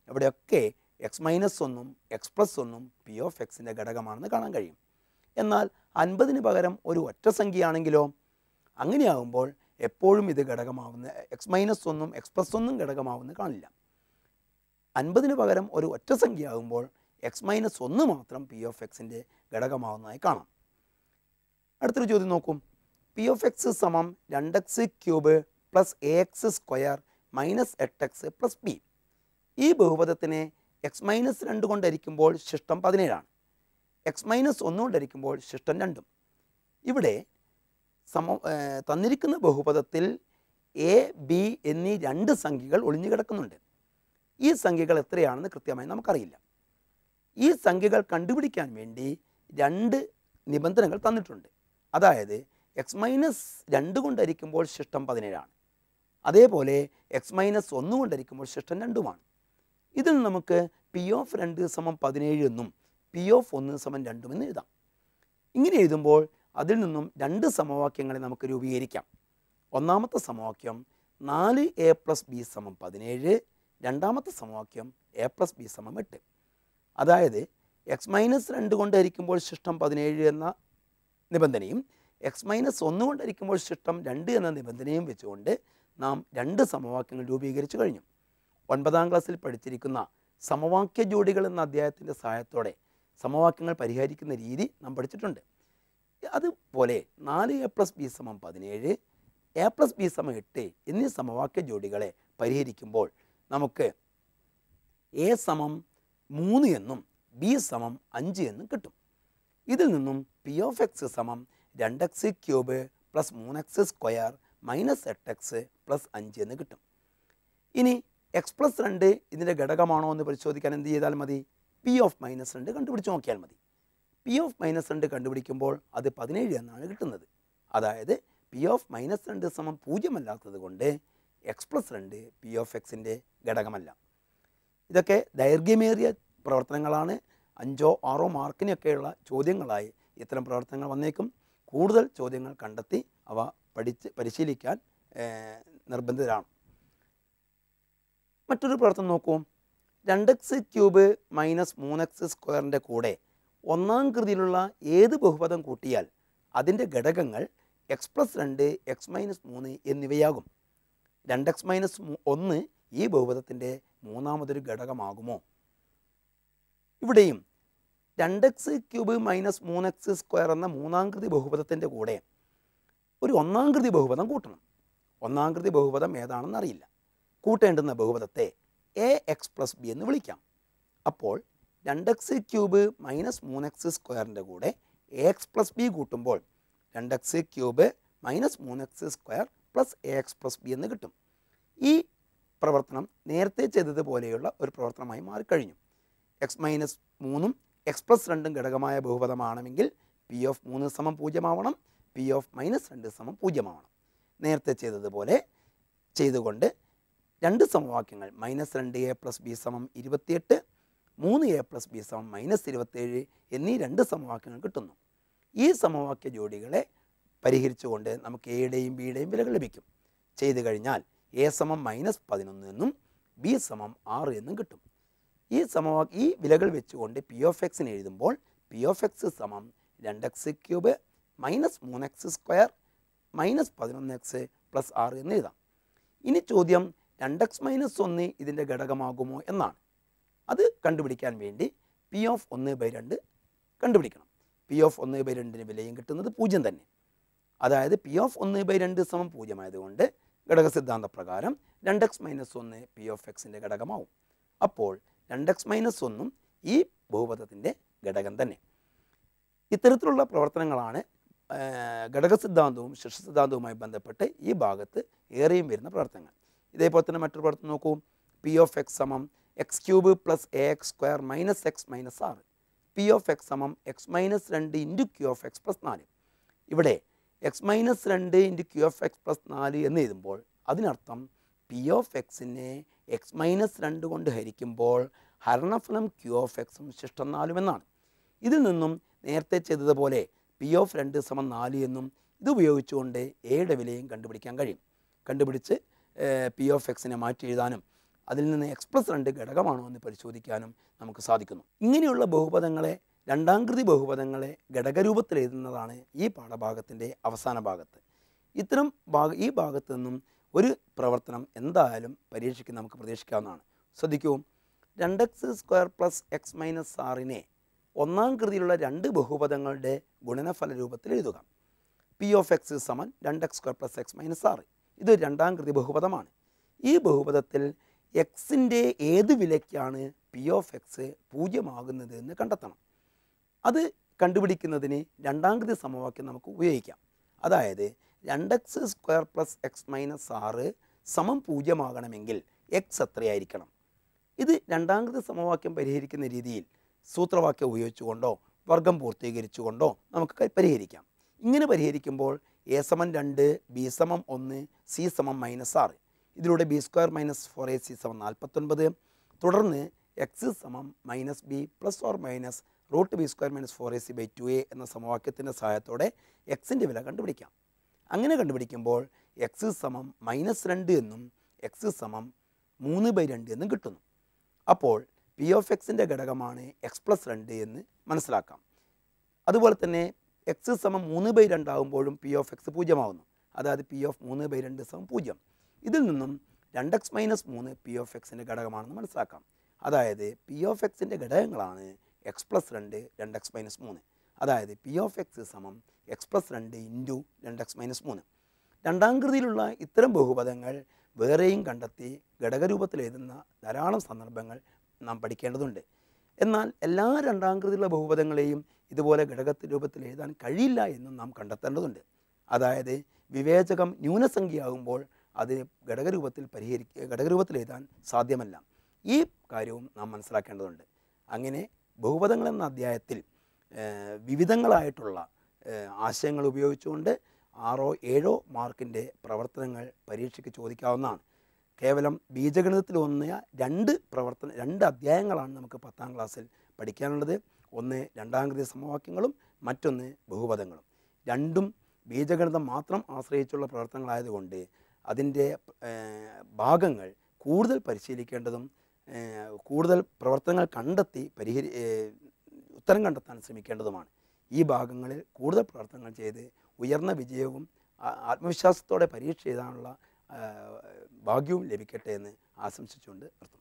എവിടെയൊക്കെ x minus ഒന്നും x plus ഒന്നും പി ഓഫ് എക്സിൻ്റെ ഘടകമാണെന്ന് കാണാൻ കഴിയും എന്നാൽ അൻപതിന് പകരം ഒരു ഒറ്റ സംഖ്യയാണെങ്കിലോ അങ്ങനെയാകുമ്പോൾ എപ്പോഴും ഇത് ഘടകമാവുന്ന എക്സ് മൈനസ് ഒന്നും എക്സ് പ്ലസ് ഒന്നും ഘടകമാവുന്ന കാണില്ല അൻപതിന് പകരം ഒരു ഒറ്റ സംഖ്യ ആകുമ്പോൾ എക്സ് മൈനസ് ഒന്ന് മാത്രം പി ഓഫ് എക്സിൻ്റെ ഘടകമാവുന്നതായി കാണാം അടുത്തൊരു ചോദ്യം നോക്കും പി ഓഫ് എക്സ് സമം രണ്ട് x cube plus a x square minus എട്ട് എക്സ് പ്ലസ് ബി ഈ ബഹുപദത്തിനെ എക്സ് മൈനസ് രണ്ട് കൊണ്ടരിക്കുമ്പോൾ ശിഷ്ടം പതിനേഴാണ് എക്സ് മൈനസ് ഒന്ന് കൊണ്ടരിക്കുമ്പോൾ ശിഷ്ടം രണ്ടും ഇവിടെ സമ ഏർ തന്നിരിക്കുന്ന ബഹുപദത്തിൽ എ ബി എന്നീ രണ്ട് സംഖ്യകൾ ഒളിഞ്ഞു കിടക്കുന്നുണ്ട് ഈ സംഖ്യകൾ എത്രയാണെന്ന് കൃത്യമായി നമുക്കറിയില്ല ഈ സംഖ്യകൾ കണ്ടുപിടിക്കാൻ വേണ്ടി രണ്ട് നിബന്ധനകൾ തന്നിട്ടുണ്ട് അതായത് എക്സ് മൈനസ് രണ്ട് കൊണ്ടരിക്കുമ്പോൾ ശിഷ്ടം പതിനേഴാണ് അതേപോലെ എക്സ് മൈനസ് ഒന്ന് കൊണ്ടരിക്കുമ്പോൾ ശിഷ്ടം രണ്ടുമാണ് ഇതിൽ നമുക്ക് പി ഓഫ് രണ്ട് സമം പതിനേഴ് എന്നും പി ഓഫ് ഒന്ന് സമം രണ്ടും എന്ന് എഴുതാം ഇങ്ങനെ എഴുതുമ്പോൾ അതിൽ നിന്നും രണ്ട് സമവാക്യങ്ങളെ നമുക്ക് രൂപീകരിക്കാം ഒന്നാമത്തെ സമവാക്യം നാല് എ പ്ലസ് ബി സമം പതിനേഴ് രണ്ടാമത്തെ സമവാക്യം എ പ്ലസ് ബി സമം എട്ട് അതായത് എക്സ് മൈനസ് രണ്ട് കൊണ്ടായിരിക്കുമ്പോൾ ശിഷ്ടം പതിനേഴ് എന്ന നിബന്ധനയും എക്സ് മൈനസ് ഒന്ന് കൊണ്ടായിരിക്കുമ്പോൾ ശിഷ്ടം രണ്ട് എന്ന നിബന്ധനയും വെച്ചുകൊണ്ട് നാം രണ്ട് സമവാക്യങ്ങൾ രൂപീകരിച്ചു കഴിഞ്ഞു ഒൻപതാം ക്ലാസ്സിൽ പഠിച്ചിരിക്കുന്ന സമവാക്യ ജോഡികൾ എന്ന അധ്യായത്തിൻ്റെ സഹായത്തോടെ സമവാക്യങ്ങൾ പരിഹരിക്കുന്ന രീതി നാം പഠിച്ചിട്ടുണ്ട് അതുപോലെ നാല് എ പ്ലസ് ബി സമം പതിനേഴ് എ പ്ലസ് ബി സമം എട്ട് എന്നീ സമവാക്യ ജോഡികളെ പരിഹരിക്കുമ്പോൾ നമുക്ക് എ സമം മൂന്ന് എന്നും ബി സമം അഞ്ച് എന്നും കിട്ടും ഇതിൽ നിന്നും പി ഓഫ് എക്സ് സമം രണ്ട് എക്സ് ക്യൂബ് പ്ലസ് മൂന്ന് എക്സ് സ്ക്വയർ മൈനസ് എട്ട് എക്സ് പ്ലസ് അഞ്ച് എന്ന് കിട്ടും ഇനി എക്സ് പ്ലസ് രണ്ട് ഇതിൻ്റെ ഘടകമാണോ എന്ന് പരിശോധിക്കാൻ എന്ത് ചെയ്താൽ മതി പി ഓഫ് മൈനസ് രണ്ട് കണ്ടുപിടിച്ച് നോക്കിയാൽ മതി പി ഓഫ് മൈനസ് രണ്ട് കണ്ടുപിടിക്കുമ്പോൾ അത് പതിനേഴ് എന്നാണ് കിട്ടുന്നത് അതായത് പി ഓഫ് മൈനസ് രണ്ട് സമം പൂജ്യമല്ലാത്തത് കൊണ്ട് എക്സ് പ്ലസ് രണ്ട് പി ഓഫ് എക്സിൻ്റെ ഘടകമല്ല ഇതൊക്കെ ദൈർഘ്യമേറിയ പ്രവർത്തനങ്ങളാണ് അഞ്ചോ ആറോ മാർക്കിനൊക്കെയുള്ള ചോദ്യങ്ങളായി ഇത്തരം പ്രവർത്തനങ്ങൾ വന്നേക്കും കൂടുതൽ ചോദ്യങ്ങൾ കണ്ടെത്തി അവ പഠിച്ച് പരിശീലിക്കാൻ ഏർ, നിർബന്ധിതരാണ് മറ്റൊരു പ്രവർത്തനം നോക്കൂ രണ്ട് എക്സ് ക്യൂബ് മൈനസ് മൂന്ന് എക്സ് സ്ക്വയറിൻ്റെ കൂടെ ഒന്നാം കൃതിയിലുള്ള ഏത് ബഹുപദം കൂട്ടിയാൽ അതിൻ്റെ ഘടകങ്ങൾ എക്സ് പ്ലസ് രണ്ട് എക്സ് മൈനസ് മൂന്ന് എന്നിവയാകും രണ്ട് എക്സ് മൈനസ് ഒന്ന് ഈ ബഹുപദത്തിൻ്റെ മൂന്നാമതൊരു ഘടകമാകുമോ ഇവിടെയും രണ്ട് എക്സ് ക്യൂബ് മൈനസ് മൂന്ന് എക്സ് സ്ക്വയർ എന്ന മൂന്നാം കൃതി ബഹുപദത്തിൻ്റെ കൂടെ ഒരു ഒന്നാം കൃതി ബഹുപദം കൂട്ടണം ഒന്നാം കൃതി ബഹുപദം ഏതാണെന്ന് അറിയില്ല കൂട്ടേണ്ടുന്ന ബഹുപദത്തെ എ എക്സ് പ്ലസ് ബി എന്ന് വിളിക്കാം അപ്പോൾ രണ്ട് എക്സ് ക്യൂബ് മൈനസ് മൂന്ന് എക്സ് സ്ക്വയറിൻ്റെ കൂടെ എ എക്സ് പ്ലസ് ബി കൂട്ടുമ്പോൾ രണ്ട് എക്സ് ക്യൂബ് മൈനസ് മൂന്ന് x square plus a x plus b എന്ന് കിട്ടും ഈ പ്രവർത്തനം നേരത്തെ ചെയ്തതുപോലെയുള്ള ഒരു പ്രവർത്തനമായി മാറിക്കഴിഞ്ഞു എക്സ് മൈനസ് മൂന്നും എക്സ് പ്ലസ് രണ്ടും ഘടകമായ ബഹുപദമാണെങ്കിൽ പി ഓഫ് മൂന്ന് സമം പൂജ്യമാവണം പി ഓഫ് മൈനസ് രണ്ട് സമം പൂജ്യമാവണം നേരത്തെ ചെയ്തതുപോലെ ചെയ്തുകൊണ്ട് രണ്ട് സമവാക്യങ്ങൾ മൈനസ് രണ്ട് എ പ്ലസ് ബി സമം ഇരുപത്തിയെട്ട് മൂന്ന് എ പ്ലസ് ബി സമം മൈനസ് ഇരുപത്തേഴ് എന്നീ രണ്ട് സമവാക്യങ്ങൾ കിട്ടുന്നു ഈ സമവാക്യ ജോഡികളെ പരിഹരിച്ചുകൊണ്ട് നമുക്ക് എയുടെയും ബിയുടെയും വിലകൾ ലഭിക്കും ചെയ്തു കഴിഞ്ഞാൽ എ സമം മൈനസ് പതിനൊന്ന് എന്നും ബി സമം ആറ് എന്നും കിട്ടും ഈ സമവാ ഈ വിലകൾ വെച്ചുകൊണ്ട് പി ഓഫ് എക്സിന് എഴുതുമ്പോൾ പി ഓഫ് എക്സ് സമം രണ്ട് എക്സ് ക്യൂബ് മൈനസ് മൂന്ന് എക്സ് സ്ക്വയർ മൈനസ് പതിനൊന്ന് എക്സ് പ്ലസ് ആറ് എന്ന് എഴുതാം ഇനി ചോദ്യം രണ്ട് എക്സ് മൈനസ് ഒന്ന് ഇതിൻ്റെ ഘടകമാകുമോ എന്നാണ് അത് കണ്ടുപിടിക്കാൻ വേണ്ടി പി ഓഫ് ഒന്ന് ബൈ രണ്ട് കണ്ടുപിടിക്കണം പി ഓഫ് ഒന്ന് ബൈ രണ്ടിന് വിലയും കിട്ടുന്നത് പൂജ്യം തന്നെ അതായത് പി ഓഫ് ഒന്ന് ബൈ രണ്ട് സമം പൂജ്യമായതുകൊണ്ട് ഘടക സിദ്ധാന്ത പ്രകാരം രണ്ട് എക്സ് മൈനസ് ഒന്ന് പി ഓഫ് എക്സിൻ്റെ ഘടകമാവും അപ്പോൾ രണ്ട് എക്സ് മൈനസ് ഒന്നും ഈ ബഹുപദത്തിൻ്റെ ഘടകം തന്നെ ഇത്തരത്തിലുള്ള പ്രവർത്തനങ്ങളാണ് ആ, ഘടക സിദ്ധാന്തവും ശിക്ഷ സിദ്ധാന്തവുമായി ബന്ധപ്പെട്ട് ഈ ഭാഗത്ത് ഏറെയും വരുന്ന പ്രവർത്തനങ്ങൾ ഇതേപോലെ തന്നെ മറ്റൊരു പ്രവർത്തനം നോക്കൂ പി ഓഫ് എക്സ് സമം x cube plus a x square minus x minus ആറ് പി ഓഫ് എക്സ് സമം എക്സ് മൈനസ് രണ്ട് into Q of x plus നാല് ഇവിടെ എക്സ് മൈനസ് രണ്ട് into Q of x plus നാല് എന്ന് എഴുതുമ്പോൾ അതിനർത്ഥം പി ഓഫ് എക്സിനെ എക്സ് മൈനസ് രണ്ട് കൊണ്ട് ഹരിക്കുമ്പോൾ ഹരണഫലം ക്യൂ ഓഫ് എക്സും ശിഷ്ടം നാലും എന്നാണ് ഇതിൽ നിന്നും നേരത്തെ ചെയ്തതുപോലെ പി ഓഫ് രണ്ട് സമം നാല് എന്നും ഇത് ഉപയോഗിച്ചുകൊണ്ട് എയുടെ വിലയും കണ്ടുപിടിക്കാൻ കഴിയും കണ്ടുപിടിച്ച് പി ഓഫ് എക്സിനെ മാറ്റി എഴുതാനും അതിൽ നിന്ന് എക്സ് പ്ലസ് രണ്ട് ഘടകമാണോ എന്ന് പരിശോധിക്കാനും നമുക്ക് സാധിക്കുന്നു ഇങ്ങനെയുള്ള ബഹുപദങ്ങളെ രണ്ടാംകൃതി ബഹുപദങ്ങളെ ഘടകരൂപത്തിൽ എഴുതുന്നതാണ് ഈ പാഠഭാഗത്തിൻ്റെ അവസാന ഭാഗത്ത് ഇത്തരം ഭാഗ ഈ ഭാഗത്ത് നിന്നും ഒരു പ്രവർത്തനം എന്തായാലും പരീക്ഷയ്ക്ക് നമുക്ക് പ്രതീക്ഷിക്കാവുന്നതാണ് ശ്രദ്ധിക്കൂ രണ്ട് x square plus x minus ആറിനെ ഒന്നാം കൃതിയിലുള്ള രണ്ട് ബഹുപദങ്ങളുടെ ഗുണനഫല രൂപത്തിൽ എഴുതുക പി ഓഫ് എക്സ് സമൻ രണ്ട് x square plus x minus ആറ് ഇത് രണ്ടാം കൃതി ബഹുപദമാണ് ഈ ബഹുപദത്തിൽ എക്സിൻ്റെ ഏത് വിലയ്ക്കാണ് പി ഓഫ് എക്സ് പൂജ്യമാകുന്നത് എന്ന് കണ്ടെത്തണം അത് കണ്ടുപിടിക്കുന്നതിന് രണ്ടാം കൃതി സമവാക്യം നമുക്ക് ഉപയോഗിക്കാം അതായത് രണ്ട് x square plus x minus ആറ് സമം പൂജ്യമാകണമെങ്കിൽ എക്സ് എത്രയായിരിക്കണം ഇത് രണ്ടാമത്തെ സമവാക്യം പരിഹരിക്കുന്ന രീതിയിൽ സൂത്രവാക്യം ഉപയോഗിച്ചുകൊണ്ടോ വർഗം പൂർത്തീകരിച്ചുകൊണ്ടോ നമുക്ക് ക- പരിഹരിക്കാം ഇങ്ങനെ പരിഹരിക്കുമ്പോൾ എ സമം രണ്ട് ബി സമം ഒന്ന് സി സമം മൈനസ് ആറ് ഇതിലൂടെ b square minus four a c സമം നാൽപ്പത്തൊൻപത് തുടർന്ന് എക്സ് സമം minus b plus or minus root b square minus four a c by two a എന്ന സമവാക്യത്തിൻ്റെ സഹായത്തോടെ എക്സിൻ്റെ വില കണ്ടുപിടിക്കാം അങ്ങനെ കണ്ടുപിടിക്കുമ്പോൾ എക്സ് സമം മൈനസ് രണ്ട് എന്നും എക്സ് സമം മൂന്ന് ബൈ രണ്ട് എന്നും കിട്ടുന്നു അപ്പോൾ പി ഓഫ് എക്സിൻ്റെ ഘടകമാണ് എക്സ് പ്ലസ് രണ്ട് എന്ന് മനസ്സിലാക്കാം അതുപോലെ തന്നെ എക്സ് സമം മൂന്ന് ബൈ രണ്ടാകുമ്പോഴും പി ഓഫ് എക്സ് പൂജ്യമാവുന്നു അതായത് പി ഓഫ് മൂന്ന് ബൈ രണ്ട് സമം പൂജ്യം ഇതിൽ നിന്നും രണ്ട് എക്സ് മൈനസ് മൂന്ന് പി ഓഫ് എക്സിൻ്റെ ഘടകമാണെന്ന് മനസ്സിലാക്കാം അതായത് പി ഓഫ് എക്സിൻ്റെ ഘടകങ്ങളാണ് എക്സ് പ്ലസ് രണ്ട് രണ്ട് എക്സ് മൈനസ് മൂന്ന് അതായത് പി ഓഫ് എക്സ് സമം എക്സ് പ്ലസ് രണ്ട് ഇൻറ്റു രണ്ട് എക്സ് മൈനസ് മൂന്ന് രണ്ടാം കൃതിയിലുള്ള ഇത്തരം ബഹുപദങ്ങൾ വേറെയും കണ്ടെത്തി ഘടകരൂപത്തിൽ എഴുതുന്ന ധാരാളം സന്ദർഭങ്ങൾ നാം പഠിക്കേണ്ടതുണ്ട് എന്നാൽ എല്ലാ രണ്ടാം കൃതിയിലുള്ള ബഹുപദങ്ങളെയും ഇതുപോലെ ഘടക രൂപത്തിൽ എഴുതാൻ കഴിയില്ല എന്നും നാം കണ്ടെത്തേണ്ടതുണ്ട് അതായത് വിവേചകം ന്യൂനസംഖ്യയാകുമ്പോൾ അത് ഘടകരൂപത്തിൽ പരിഹരിക്കുക ഘടകരൂപത്തിൽ എഴുതാൻ സാധ്യമല്ല ഈ കാര്യവും നാം മനസ്സിലാക്കേണ്ടതുണ്ട് അങ്ങനെ ബഹുപദങ്ങൾ എന്ന അധ്യായത്തിൽ ഏഹ്, വിവിധങ്ങളായിട്ടുള്ള ഏഹ്, ആശയങ്ങൾ ഉപയോഗിച്ചുകൊണ്ട് ആറോ ഏഴോ മാർക്കിൻ്റെ പ്രവർത്തനങ്ങൾ പരീക്ഷയ്ക്ക് ചോദിക്കാവുന്നതാണ് കേവലം ബീജഗണിതത്തിൽ ഒന്നിയ രണ്ട് പ്രവർത്തന രണ്ട് അധ്യായങ്ങളാണ് നമുക്ക് പത്താം ക്ലാസ്സിൽ പഠിക്കാനുള്ളത് ഒന്ന് രണ്ടാം കൃതി സമവാക്യങ്ങളും മറ്റൊന്ന് ബഹുപദങ്ങളും രണ്ടും ബീജഗണിതം മാത്രം ആശ്രയിച്ചുള്ള പ്രവർത്തനങ്ങളായതുകൊണ്ട് അതിൻ്റെ ഏഹ്, ഭാഗങ്ങൾ കൂടുതൽ പരിശീലിക്കേണ്ടതും ഏഹ്, കൂടുതൽ പ്രവർത്തനങ്ങൾ കണ്ടെത്തി പരിഹരി ഏഹ്, ഉത്തരം കണ്ടെത്താൻ ശ്രമിക്കേണ്ടതുമാണ് ഈ ഭാഗങ്ങളിൽ കൂടുതൽ പ്രവർത്തനങ്ങൾ ചെയ്ത് ഉയർന്ന വിജയവും ആ- ആത്മവിശ്വാസത്തോടെ പരീക്ഷ എഴുതാനുള്ള ആ, ഭാഗ്യവും ലഭിക്കട്ടെ എന്ന് ആശംസിച്ചുകൊണ്ട് നിർത്തുന്നു